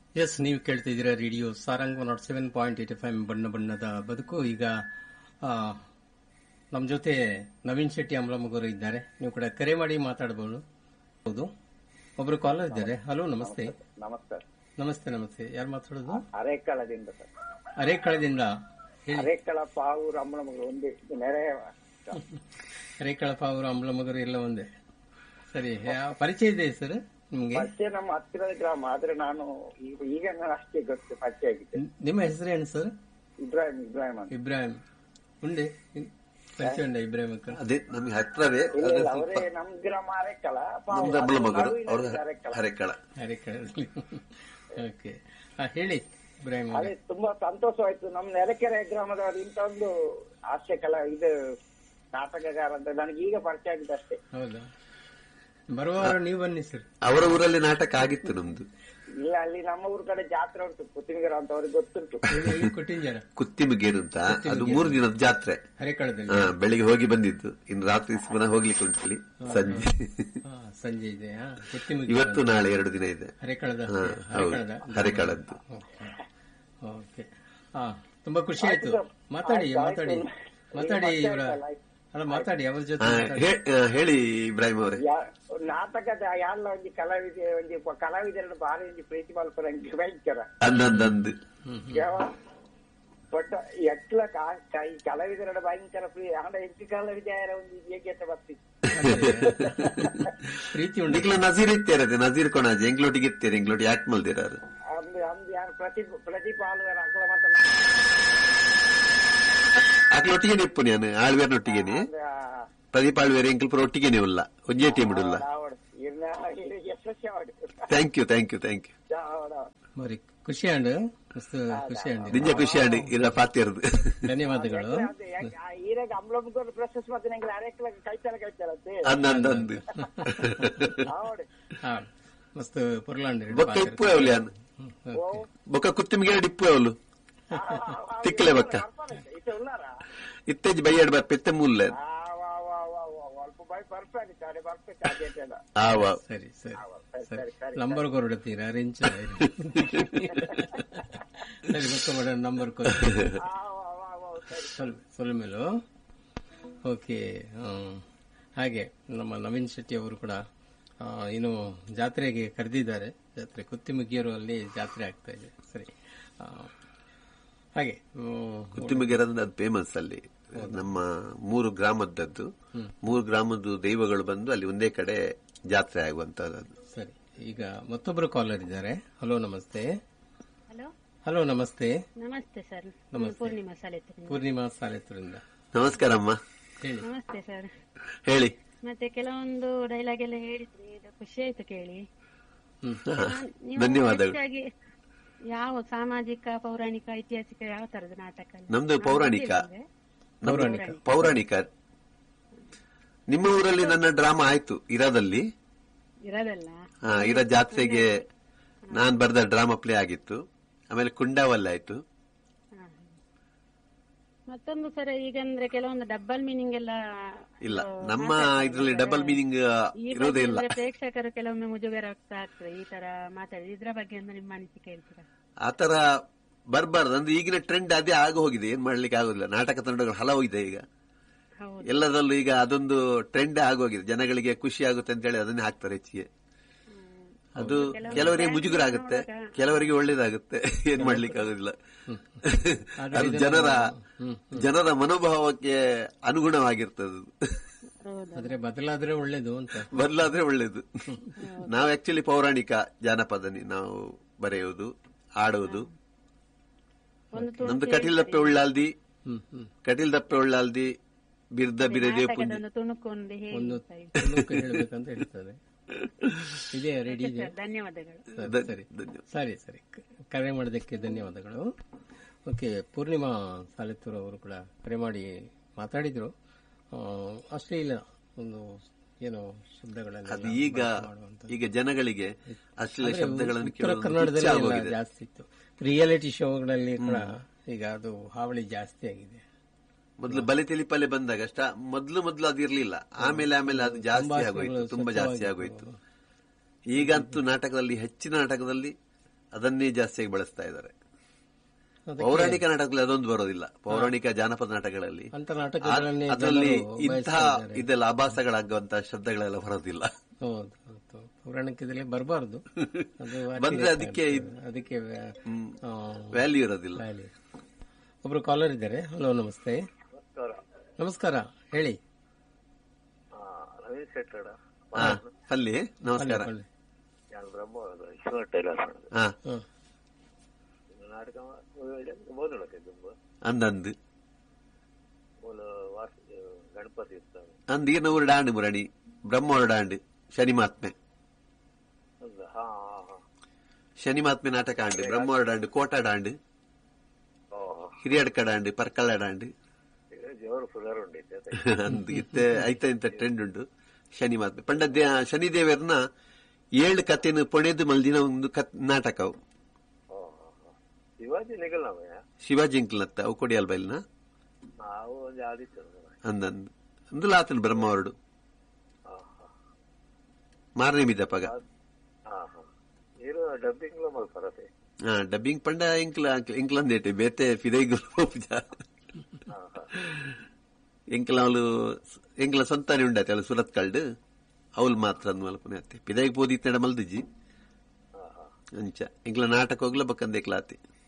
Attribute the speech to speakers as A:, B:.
A: S ನೀವು ಕೇಳ್ತಿದ್ದೀರಾ radio Sarang nought seven point eight F M ಬಣ್ಣ ಬಣ್ಣದ ಬದುಕು ಈಗ ಆ, ನಮ್ಮ ಜೊತೆ ನವೀನ್ ಶೆಟ್ಟಿ ಅಮಲಮಗರು ಇದ್ದಾರೆ ನೀವು ಕೂಡ ಕರೆ ಮಾಡಿ ಮಾತಾಡಬಹುದು ಹೌದು ಒಬ್ರು ಕಾಲರ್ ಇದ್ದಾರೆ ಹಲೋ ನಮಸ್ತೆ
B: ನಮಸ್ಕಾರ
A: ನಮಸ್ತೆ ನಮಸ್ತೆ ಯಾರು ಮಾತಾಡೋದು
B: ಅರೇಕಳದಿಂದ ಸರ್
A: ಅರೇಕಳದಿಂದ ಹೇಳಿ
B: ಅರೇಕಳ ಪಾವು ರಮಣಮಗಳು ಒಂದು ನೆರೆ
A: ಅರೇಕಳಪ್ಪ ಅವರು ಅಮಲಮಗರು ಎಲ್ಲ ಒಂದೇ ಸರಿ ಯಾ- ಪರಿಚಯ ಇದೆ ಸರ್ ನಿಮ್ಗೆ
B: ಪರಿಚಯ ನಮ್ಮ ಹತ್ತಿರದ ಗ್ರಾಮ ಆದ್ರೆ ನಾನು ಈಗ ಈಗ ನಾನು ಅಷ್ಟೇ ಗೊತ್ತು ಪರಿಚಯ ಆಗಿದ್ದೆ
A: ನಿಮ್ಮ ಹೆಸರೇನು ಸರ್
B: ಇಬ್ರಾಹಿಂ ಇಬ್ರಾಹಿಂ ಅಂತ
A: ಇಬ್ರಾಹಿಂ ಉಂಡೆ ಪರಿಚಯ ಉಂಡೆ ಇಬ್ರಾಹಿಂ ಅಕ್ಕ
C: ಅದೇ ನಮ್ಗೆ ಹತ್ರವೇ
B: ಇಲ್ಲ
C: ಅದೇ
B: ಇಲ್ಲ,
C: ಸ್ವಲ್ಪ
B: ಅವರೇ ನಮ್ ಗ್ರಾಮ ಅರೇಕಳ ಪಾವು
C: ನಮ್ದು ಅಬ್ಬಳ ಮಗರು
B: ನಡುವಿನ
C: ಅವ್ರ
B: ಅರೇಕಳ
C: ಹರೆಕಳ
A: ಅರೇಕಳದಲ್ಲಿ ಓಕೆ ಹೇಳಿ ಇಬ್ರಾಹಿಂ
B: ಅದೇ
A: ಅವರೇ
B: ತುಂಬಾ ಸಂತೋಷವಾಯ್ತು ನಮ್ಮ ನೆಲಕೆರೆ ಗ್ರಾಮದವರು ಇಂಥ ಒಂದು ಹಾಸ್ಯ ಕಲಾ ಇದು ನಾಟಕಗಾರ ಅಂತ ನನಗೆ ಈಗ ಪರಿಚಯ ಆಗಿದೆ ಅಷ್ಟೇ
A: ಹೌದಾ ಬರುವವರು ನೀವು ಬನ್ನಿ ಸರ್
C: ಅವರ ಊರಲ್ಲಿ ನಾಟಕ ಆಗಿತ್ತು ನಮ್ದು
B: ಇಲ್ಲ ಅಲ್ಲಿ ನಮ್ಮ ಊರ್ ಕಡೆ ಜಾತ್ರೆ ಉಂಟು ಪುತ್ತಿನಗರ ಅಂತ ಅವ್ರಿಗೆ ಗೊತ್ತುಂಟು
A: ಇಲ್ಲಿ ಕೊಟ್ಟಿಂಜರ
C: ಕುತ್ತಿಮಗೇರು ಅಂತ ಅದು ಮೂರು ದಿನದ ಜಾತ್ರೆ
A: ಹರೇಕಳದಲ್ಲಿ
C: ಹಾ, ಬೆಳಿಗ್ಗೆ ಹೋಗಿ ಬಂದಿದ್ದು ಇನ್ನು ರಾತ್ರಿ ಪುನಃ ಹೋಗ್ಲಿಕ್ಕೆ ಉಂಟು ಅಲ್ಲಿ ಸಂಜೆ
A: ಹಾ, ಸಂಜೆ ಇದೆ ಹಾ, ಕುತ್ತಿಮುಗಿ
C: ಇವತ್ತು ನಾಳೆ ಎರಡು ದಿನ ಇದೆ
A: ಹರೇಕಳದ
C: ಹಾ, ಹೌದು
A: ಹರೇಕಳದ
C: ಹರೆಕಳದ್ದು
A: ಓಕೆ ಹಾ ತುಂಬಾ ಖುಷಿ ಆಯ್ತು ಮಾತಾಡಿ ಮಾತಾಡಿ ಮಾತಾಡಿ ಇವರ ಅಲ್ಲ ಮಾತಾಡಿ ಅವ್ರ ಜೊತೆ
C: ಹಾ,
A: ಮಾತಾಡಿ.
C: ಹೇ- ಹಾ, ಹೇಳಿ ಇಬ್ರಾಹಿಂ ಅವರೇ
B: ಯಾ- ನಾಟಕದ ಯಾರ್ಲ ಒಂಜಿ ಕಲಾವಿದ ಒಂಜಿ ಪ- ಕಲಾವಿದರನ್ನು ಬಾರಿ ಒಂಜಿ ಪ್ರೀತಿ ಮಲ್ಪರಂಗೆ ಭಯಂಕರ
C: ಅಂದಂದಂದು
B: ಯಾವ ಬಟ್ ಎಟ್ಲ ಕಾ- ಕ- ಈ ಕಲಾವಿದರ ಭಯಂಕರ ಪ್ರೀ ಆಂಡ ಎಂಟು ಕಲಾವಿದ ಒಂದು ಹೇಗೆ ಬರ್ತಿ
A: ಪ್ರೀತಿ ಉಂಟು
C: ನಿಕ್ಲ ನಜೀರ್ ಇತ್ತೇರದೆ ನಜೀರ್ ಕೊಣಾಜೆ ಎಂಗ್ಲೋಟಿಗೆ ಇತ್ತೇರೆ ಎಂಗ್ಲೋಟಿ ಯಾಕೆ ಮಲ್ದಿರಾರು
B: ಅಂದ್ ಅಂದ್ ಯಾರು ಪ್ರತಿ ಪ್ರತಿಪಾಲುವರ ಅಕಲ ಮತ್ತ
C: ಅಕ್ಲೊಟ್ಟಿಗೆ ನಿಪ್ಪು ನಾನು ಆಳ್ವೇರ್ನೊಟ್ಟಿಗೆನೆ ಪ್ರದೀಪ್ ಆಳ್ವೇರ್ ಎಂಕಲ್ ಪುರ ಒಟ್ಟಿಗೆನೆ ಉಲ್ಲ ಒಂಜೇ ಟೀಮ್ ಇಡುಲ್ಲ
B: ಯಶಸ್ವಿ
C: thank you thank you thank you
A: మరి ఖుషి అండి మస్తు ఖుషి అండి
C: ನಿಜ ಖುಷಿ ಆಡಿ ಇಲ್ಲ ಪಾತಿಯರದು
A: ಧನ್ಯವಾದಗಳು
B: ಈರಾಗ ಅಮ್ಲ ಮುಗ್ಕೊಂಡು ಪ್ರೊಸೆಸ್ ಮತ್ತೆ ನಂಗೆ ಅರೆಕ್ಲ ಕೈಚಾರ ಕೈಚಾರತ್ತೆ
C: ಅಂದಂದಂದು
B: ಹೌದು
A: ಹಾ ಮಸ್ತ್ ಪುರ್ಲಾಂಡಿ
C: ಬೊಕ್ಕ ಇಪ್ಪು ಅವಲಿ ಅನ್ ಬೊಕ್ಕ ಕುತ್ತಿಮಿಗೆ ಇಪ್ಪು ಅವಲು ತಿಕ್ಕಲೆ ಬೊಕ್ಕ
B: ಇದು ಉಳ್ಳಾರಾ
C: ಇತ್ತೆಜ್ ಬೈಯಡ್ ಬರ್ ಪೆತ್ತೆ ಮುಲ್ಲೆ
B: ಆ, ವಾ, ವಾ, ವಾ, ವಾ, ಅಲ್ಪ ಬಾಯ್ ಪರ್ಫೆಕ್ಟ್ ಅದೇ ಪರ್ಫೆಕ್ಟ್ ಅದೇಟಲ್ಲ
C: ಆವ
A: ಸರಿ ಸರಿ
B: ಸರಿ,
A: ಸರಿ
B: ಸರಿ,
A: ನಂಬರ್ ಕೊರಡ್ತೀರಾ ರಿಂಚ್ ಸರಿ ಗೊತ್ತ ಮೇಡ ನಂಬರ್ ಕೊರ
B: ಆ, ವಾ, ವಾ, ವಾ, ಸರಿ
A: ಸೊಲ್ ಸೊಲ್ಮೇಲು ಓಕೆ ಹಾಗೆ ನಮ್ಮ ನವೀನ್ ಶೆಟ್ಟಿ ಅವರು ಕೂಡ ಆ, ಇನ್ನು ಜಾತ್ರೆಗೆ ಕರೆದಿದ್ದಾರೆ ಜಾತ್ರೆ ಕುತ್ತಿಮುಗಿಯರು ಅಲ್ಲಿ ಜಾತ್ರೆ ಆಗ್ತಾ ಇದೆ ಸರಿ ಆ, ಹಾಗೆ ಹ್ಮ್,
C: ಕುತ್ತಿಮಿಗೆ ಅದು ಫೇಮಸ್ ಅಲ್ಲಿ ನಮ್ಮ ಮೂರು ಗ್ರಾಮದ್ದದ್ದು ಮೂರು ಗ್ರಾಮದ ದೈವಗಳು ಬಂದು ಅಲ್ಲಿ ಒಂದೇ ಕಡೆ ಜಾತ್ರೆ ಆಗುವಂತದ್ದು
A: ಸರಿ ಈಗ ಮತ್ತೊಬ್ಬರು ಕಾಲರ್ ಇದ್ದಾರೆ ಹಲೋ ನಮಸ್ತೆ
D: ಹಲೋ
A: ಹಲೋ ನಮಸ್ತೆ
D: ನಮಸ್ತೆ ಸರ್
A: ನಮಸ್ತೆ.
D: ಪೂರ್ಣಿಮಾ ಸಾಲೆತ್ರಿಂದ
A: ಪೂರ್ಣಿಮಾ ಸಾಲೆತ್ತರಿಂದ
C: ನಮಸ್ಕಾರ ಅಮ್ಮ
A: ಹೇಳಿ
D: ನಮಸ್ತೆ ಸರ್
C: ಹೇಳಿ
D: ಮತ್ತೆ ಕೆಲವೊಂದು ಡೈಲಾಗ್ ಎಲ್ಲ ಹೇಳಿದ್ರಿ ಇದು ಖುಷಿ ಆಯ್ತು ಕೇಳಿ
A: ಹ್ಮ್.
D: ನಾನ್- ನೀವು
C: ಧನ್ಯವಾದಗಳು.
D: ಹೆಚ್ಚಾಗಿ ಯಾವ ಸಾಮಾಜಿಕ ಪೌರಾಣಿಕ ಐತಿಹಾಸಿಕ ಯಾವ ತರದ ನಾಟಕ
C: ನಮ್ದು ಪೌರಾಣಿಕ ನಮ್ದು
A: ಪೌರಾಣಿಕ.
C: ಪೌರಾಣಿಕ ನಿಮ್ಮ ಊರಲ್ಲಿ ನನ್ನ ಡ್ರಾಮಾ ಆಯ್ತು ಇರಾದಲ್ಲಿ
D: ಇರೋದಲ್ಲ
C: ಆ, ಇರ ಜಾತ್ರೆಗೆ ನಾನ್ ಬರೆದ ಡ್ರಾಮಾ ಪ್ಲೇ ಆಗಿತ್ತು ಆಮೇಲೆ ಕುಂಡಾವಲ್ ಆಯ್ತು
D: ಹಾ. ಮತ್ತೊಂದು ಸರ್ ಈಗಂದ್ರೆ ಕೆಲವೊಂದು ಡಬ್ಬಲ್ ಮೀನಿಂಗ್ ಎಲ್ಲ
C: ಇಲ್ಲ
D: ಆ,
C: ನಮ್ಮ
D: ಮಾತಾಡ್ತಾರೆ.
C: ಇದ್ರಲ್ಲಿ ಡಬಲ್ ಮೀನಿಂಗ್
D: ಈ
C: ಇರೋದೇ
D: ಬಗ್ಗೆ
C: ಇಲ್ಲ
D: ಅಂದ್ರೆ ಪ್ರೇಕ್ಷಕರು ಕೆಲವೊಮ್ಮೆ ಮುಜುಗರ ಆಗ್ತಾ ಆಗ್ತದೆ ಈ ತರ ಮಾತಾಡಿ ಇದ್ರ ಬಗ್ಗೆ ಅಂದ್ರೆ ನಿಮ್ಮ ಅನಿಸಿಕೆ ಹೇಳ್ತೀರಾ
C: ಆತರ ಬರ್ಬಾರ್ದು ಅಂದ್ರೆ ಈಗಿನ ಟ್ರೆಂಡ್ ಅದೇ ಆಗ ಹೋಗಿದೆ ಏನ್ ಮಾಡ್ಲಿಕ್ಕೆ ಆಗೋದಿಲ್ಲ ನಾಟಕ ತಂಡಗಳು ಹಲವು ಇದೆ ಈಗ
D: ಹೌದು
C: ಎಲ್ಲದಲ್ಲೂ ಈಗ ಅದೊಂದು ಟ್ರೆಂಡ್ ಆಗೋಗಿದೆ ಜನಗಳಿಗೆ ಖುಷಿ ಆಗುತ್ತೆ ಅಂತ ಹೇಳಿ ಅದನ್ನೇ ಹಾಕ್ತಾರೆ ಹೆಚ್ಚಿಗೆ ಅದು ಕೆಲವರಿಗೆ ಮುಜುಗರ ಆಗುತ್ತೆ ಕೆಲವರಿಗೆ ಒಳ್ಳೇದಾಗುತ್ತೆ ಏನ್ ಮಾಡ್ಲಿಕ್ಕೆ ಆಗೋದಿಲ್ಲ ಅದು ಜನರ ಜನರ ಮನೋಭಾವಕ್ಕೆ ಅನುಗುಣವಾಗಿರ್ತದೆ ಅದು.
D: ಹೌದು
A: ಆದ್ರೆ ಬದಲಾದ್ರೆ ಒಳ್ಳೇದು ಅಂತ
C: ಬದಲಾದ್ರೆ ಒಳ್ಳೇದು ನಾವು ಆಕ್ಚುಲಿ ಪೌರಾಣಿಕ ಜಾನಪದನಿ ನಾವು ಬರೆಯುವುದು ಆಡುವುದು
D: ಒಂದು ತುಣುಕು
C: ನಮ್ದು ಕಟೀಲ್ ದಪ್ಪೆ ಉಳ್ಳಾಲ್ದಿ
A: ಹ್ಮ್ ಹ್ಮ್
C: ಕಟೀಲ್ ದಪ್ಪೆ ಉಳ್ಳಾಲ್ದಿ ಬಿರ್ದ ಬಿರದೆ ಪುಂಜಿ
D: ನಾಟಕದೊಂದು ತುಣುಕು ಒಂದು ಹೇಳಿ
A: ಒಂದು ತುಣುಕು ಹೇಳ್ಬೇಕಂತ ಹೇಳ್ತದೆ ಇದೆ ರೆಡಿ ಇದೆ
D: ಧನ್ಯವಾದಗಳು
A: ಸರಿ,
C: ಧ-
A: ಸರಿ
C: ಧನ್ಯವಾದ.
A: ಸರಿ ಸರಿ ಕ- ಕರೆ ಮಾಡೋದಕ್ಕೆ ಧನ್ಯವಾದಗಳು ಓಕೆ ಪೂರ್ಣಿಮಾ ಸಾಲೆತ್ತೂರ್ ಅವರು ಕೂಡ ಕರೆ ಮಾಡಿ ಮಾತಾಡಿದ್ರು ಆ, ಅಶ್ಲೀಲ ಒಂದು ಏನೋ ಶಬ್ದಗಳನ್ನು
C: ಅದು ಈಗ ಈಗ ಜನಗಳಿಗೆ ಅಶ್ಲೀಲ ಶಬ್ದಗಳನ್ನು
A: ಉತ್ತರ
C: ಕೇಳೋದು
A: ಕನ್ನಡದಲ್ಲಿ
C: ತುಚ್ಛ
A: ಎಲ್ಲ
C: ಆಗೋಗಿದೆ
A: ಜಾಸ್ತಿ ಇತ್ತು ರಿಯಾಲಿಟಿ ಶೋಗಳಲ್ಲಿ ಕೂಡ ಈಗ ಅದು ಹಾವಳಿ ಜಾಸ್ತಿ ಆಗಿದೆ
C: ಮೊದಲು ಬಲೆ ತಿಳಿಪಲೆ ಬಂದಾಗ ಅಷ್ಟ ಮೊದಲು ಮೊದಲು ಅದು ಇರ್ಲಿಲ್ಲ ಆಮೇಲೆ ಆಮೇಲೆ ಅದು ಜಾಸ್ತಿ ಆಗೋಯ್ತು ತುಂಬಾ ಜಾಸ್ತಿ ಆಗೋಯ್ತು ಈಗಂತೂ ನಾಟಕದಲ್ಲಿ ಹೆಚ್ಚಿನ ನಾಟಕದಲ್ಲಿ ಅದನ್ನೇ ಜಾಸ್ತಿಯಾಗಿ ಬಳಸ್ತಾ ಇದ್ದಾರೆ
A: ಅದಕ್ಕೆ
C: ಪೌರಾಣಿಕ ನಾಟಕಗಳಲ್ಲಿ ಅದೊಂದು ಬರೋದಿಲ್ಲ ಪೌರಾಣಿಕ ಜಾನಪದ ನಾಟಕಗಳಲ್ಲಿ
A: ಅಂತ ನಾಟಕಗಳನ್ನೇ
C: ಅದರಲ್ಲಿ
A: ಜನರು
C: ಇಂತಹ
A: ಬಯಸ್ತಾ ಇದ್ದಾರೆ.
C: ಇದೆಲ್ಲ ಆಭಾಸಗಳಾಗುವಂತಹ ಶಬ್ದಗಳೆಲ್ಲ ಬರೋದಿಲ್ಲ
A: ಹೌದು ಹೌದು ಪೌರಾಣಿಕದಲ್ಲಿ ಬರಬಾರ್ದು ಅದು
C: ಬಂದ್ರೆ
A: ಅತಿರೇಕ
C: ಅದಕ್ಕೆ
A: ಆಗ್ತದೆ. ಅದಕ್ಕೆ ವ್ಯಾ- ಆ,
C: ವ್ಯಾಲ್ಯೂ ಇರೋದಿಲ್ಲ
A: ವ್ಯಾಲ್ಯೂ. ಒಬ್ರು ಕಾಲರ್ ಇದ್ದಾರೆ ಹಲೋ ನಮಸ್ತೆ
B: ನಮಸ್ಕಾರ
A: ನಮಸ್ಕಾರ ಹೇಳಿ
B: ರವೀಂದ್ರ ಶೆಟ್ಟರ
C: ಹಾ ಅಲ್ಲಿ ನಮಸ್ಕಾರ
A: ಒಳ್ಳೆ.
B: ഞാൻ ബ്രഹ്മ ഈശ്വര ടൈലേഴ്സാണ്
C: ಹಾ
A: ಹ್ಮ್.
B: നാടകം ಬೋಧನಕ್ಕೆ ತುಂಬ
C: ಅಂದಂದು
B: ಮೂಲ ವಾಸ ಗಣಪತಿ ಇರ್ತಾನೆ
C: ಅಂದ್ ಈಗಿನ ಊರು ಡಾಂಡು ಮುರಣಿ ಬ್ರಹ್ಮ ಡಾಂಡು ಶನಿಮಾತ್ಮೆ
B: ಹೌದಾ ಹಾ ಹಾ ಹಾ
C: ಶನಿಮಾತ್ಮೆ ನಾಟಕ ಆಂಡು ಬ್ರಹ್ಮ ಡಾಂಡು ಕೋಟ ಡಾಂಡು
B: ಓ
C: ಹಿರಿಯಡ್ಕ ಡಾಂಡು ಪರ್ಕಳ ಡಾಂಡು
B: ಈಗ ಜೋರು ಸುಧಾರ ಉಂಡೈತೆ
C: ಅಂದ್ ಇತ್ತೆ ಐತ ಇಂತ ಟ್ರೆಂಡ್ ಉಂಡು ಶನಿಮಾತ್ಮೆ ಪಂಡ ದೇ- ಶನಿದೇವರನ್ನ ಏಳು ಕಥೆನ ಪೊಣೆದು ಮಲ್ದಿನ ಒಂದು ಕತ್ ನಾಟಕ ಅವು
B: ಓ ಶಿವಾಜಿ ನಿಗಲ್ನವಯ್ಯ
C: ಶಿವಾಜಿ ಇಂಕ್ಲತ್ತ ಅವು ಕೊಡಿಯಲ್ ಬೈಲ್ನ
B: ನಾವು ಒಂದು ಆದಿತ್ಯ
C: ಅಂದಂದ್ ಅಂದುಲ ಆತನ ಬ್ರಹ್ಮ ಹೊರಡು
B: ಹಾ ಹಾ
C: ಮಾರನೇ ಮಿದಪ್ಪಗ
B: ಹಾ ಹಾ ಇರು ಡಬ್ಬಿಂಗ್ లో ಮಲ್ಪರತೆ
C: ಹಾ ಡಬ್ಬಿಂಗ್ ಪಂಡ ಇಂಕ್ಲ ಇಂಕ್ಲಂದೇಟೆ ಬೇತೆ ಫಿದೈಗುಲ್ ಪೂಜ
B: ಹಾ ಹಾ
C: ಎಂಕ್ಲ ಅವಳು ಎಂಕ್ಲ ಸ್ವಂತಾನೆ ಉಂಡತೆ ಅವಳು ಸುರತ್ ಕಳ್ಡು ಅವಳು ಮಾತ್ರ ಅಂದ್ ಮಲ್ಪನೆ ಅತ್ತೆ ಪಿದೈಗ್ ಪೋದಿತ್ತಡ ಮಲ್ದಿಜಿ
B: ಹಾ ಹಾ
C: ಅಂಚ ಎಂಕ್ಲ ನಾಟಕ ಹೋಗ್ಲ ಬಕ್ಕಂದೆ ಕ್ಲಾತಿ